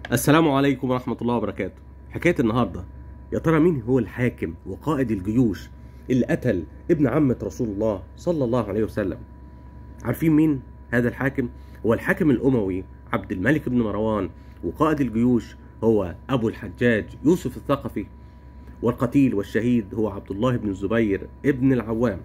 السلام عليكم ورحمة الله وبركاته حكاية النهاردة يا ترى مين هو الحاكم وقائد الجيوش اللي قتل ابن عمة رسول الله صلى الله عليه وسلم عارفين مين هذا الحاكم هو الحاكم الأموي عبد الملك بن مروان وقائد الجيوش هو أبو الحجاج يوسف الثقفي والقتيل والشهيد هو عبد الله بن الزبير ابن العوام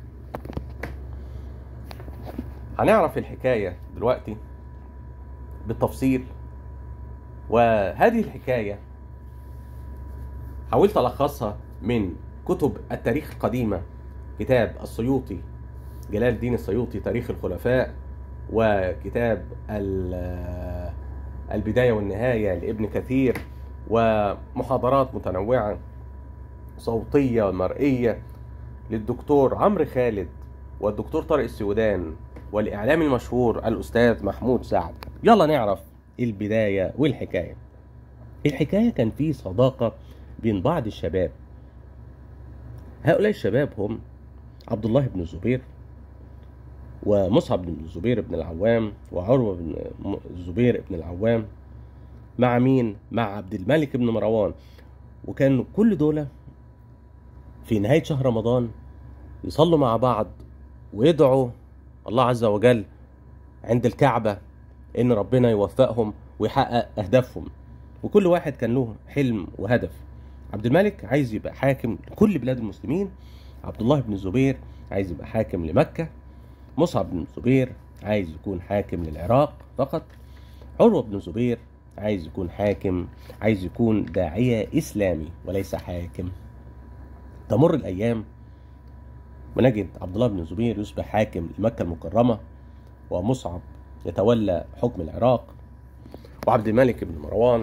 هنعرف الحكاية دلوقتي بالتفصيل وهذه الحكاية حاولت ألخصها من كتب التاريخ القديمة كتاب السيوطي جلال الدين السيوطي تاريخ الخلفاء وكتاب ال- البداية والنهاية لابن كثير ومحاضرات متنوعة صوتية ومرئية للدكتور عمرو خالد والدكتور طارق السودان والإعلامي المشهور الأستاذ محمود سعد يلا نعرف البداية والحكاية الحكاية كان في صداقة بين بعض الشباب هؤلاء الشباب هم عبد الله بن الزبير ومصعب بن الزبير بن العوام وعروة بن الزبير بن العوام مع مين؟ مع عبد الملك بن مروان وكان كل دول في نهاية شهر رمضان يصلوا مع بعض ويدعوا الله عز وجل عند الكعبة إن ربنا يوفقهم ويحقق أهدافهم وكل واحد كان له حلم وهدف عبد الملك عايز يبقى حاكم لكل بلاد المسلمين عبد الله بن الزبير عايز يبقى حاكم لمكة مصعب بن الزبير عايز يكون حاكم للعراق فقط عروة بن الزبير عايز يكون حاكم عايز يكون داعية إسلامي وليس حاكم تمر الأيام ونجد عبد الله بن الزبير يصبح حاكم لمكة المكرمة ومصعب يتولى حكم العراق وعبد الملك بن مروان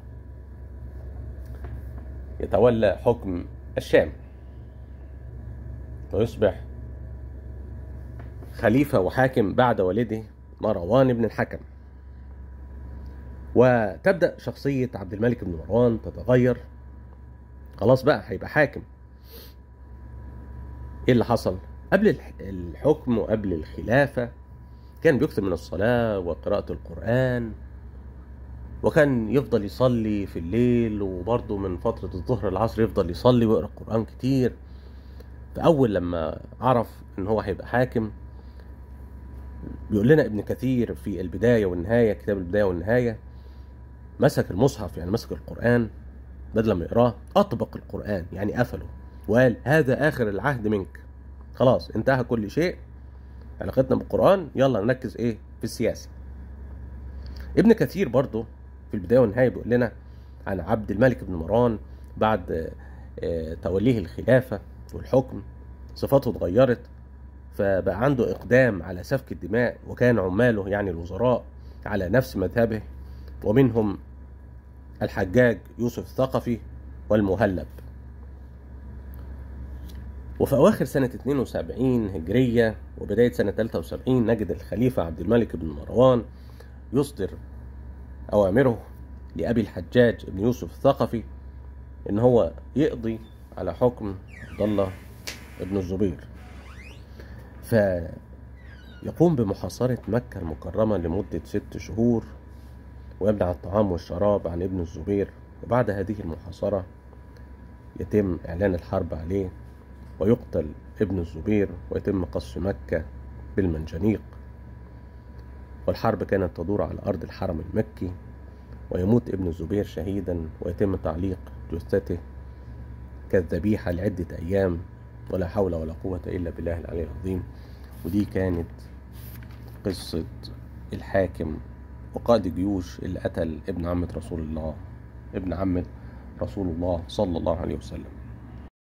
يتولى حكم الشام ويصبح خليفة وحاكم بعد والده مروان بن الحكم وتبدأ شخصية عبد الملك بن مروان تتغير خلاص بقى هيبقى حاكم ايه اللي حصل قبل الح- الحكم وقبل الخلافة كان بيكثر من الصلاة وقراءة القرآن وكان يفضل يصلي في الليل وبرضه من فترة الظهر العصر يفضل يصلي ويقرأ القرآن كتير فأول لما عرف إن هو هيبقى حاكم بيقول لنا ابن كثير في البداية والنهاية كتاب البداية والنهاية مسك المصحف يعني مسك القرآن بدل ما يقراه أطبق القرآن يعني قفله وقال هذا آخر العهد منك خلاص انتهى كل شيء علاقتنا بالقرآن يلا نركز ايه في السياسة ابن كثير برضه في البداية والنهاية بيقول لنا عن عبد الملك بن مروان بعد آه، آه، توليه الخلافة والحكم صفاته اتغيرت فبقى عنده إقدام على سفك الدماء وكان عماله يعني الوزراء على نفس مذهبه ومنهم الحجاج يوسف الثقفي والمهلب وفي أواخر سنة 72 هجرية وبداية سنة 73 نجد الخليفة عبد الملك بن مروان يصدر أوامره لأبي الحجاج بن يوسف الثقفي إن هو يقضي على حكم عبد الله بن الزبير فيقوم بمحاصرة مكة المكرمة لمدة ست شهور ويمنع الطعام والشراب عن ابن الزبير وبعد هذه المحاصرة يتم إعلان الحرب عليه ويقتل ابن الزبير ويتم قصف مكة بالمنجنيق والحرب كانت تدور على أرض الحرم المكي ويموت ابن الزبير شهيدا ويتم تعليق جثته كالذبيحة لعدة أيام ولا حول ولا قوة إلا بالله العلي العظيم ودي كانت قصة الحاكم وقائد الجيوش اللي قتل ابن عمة رسول الله ابن عمة رسول الله صلى الله عليه وسلم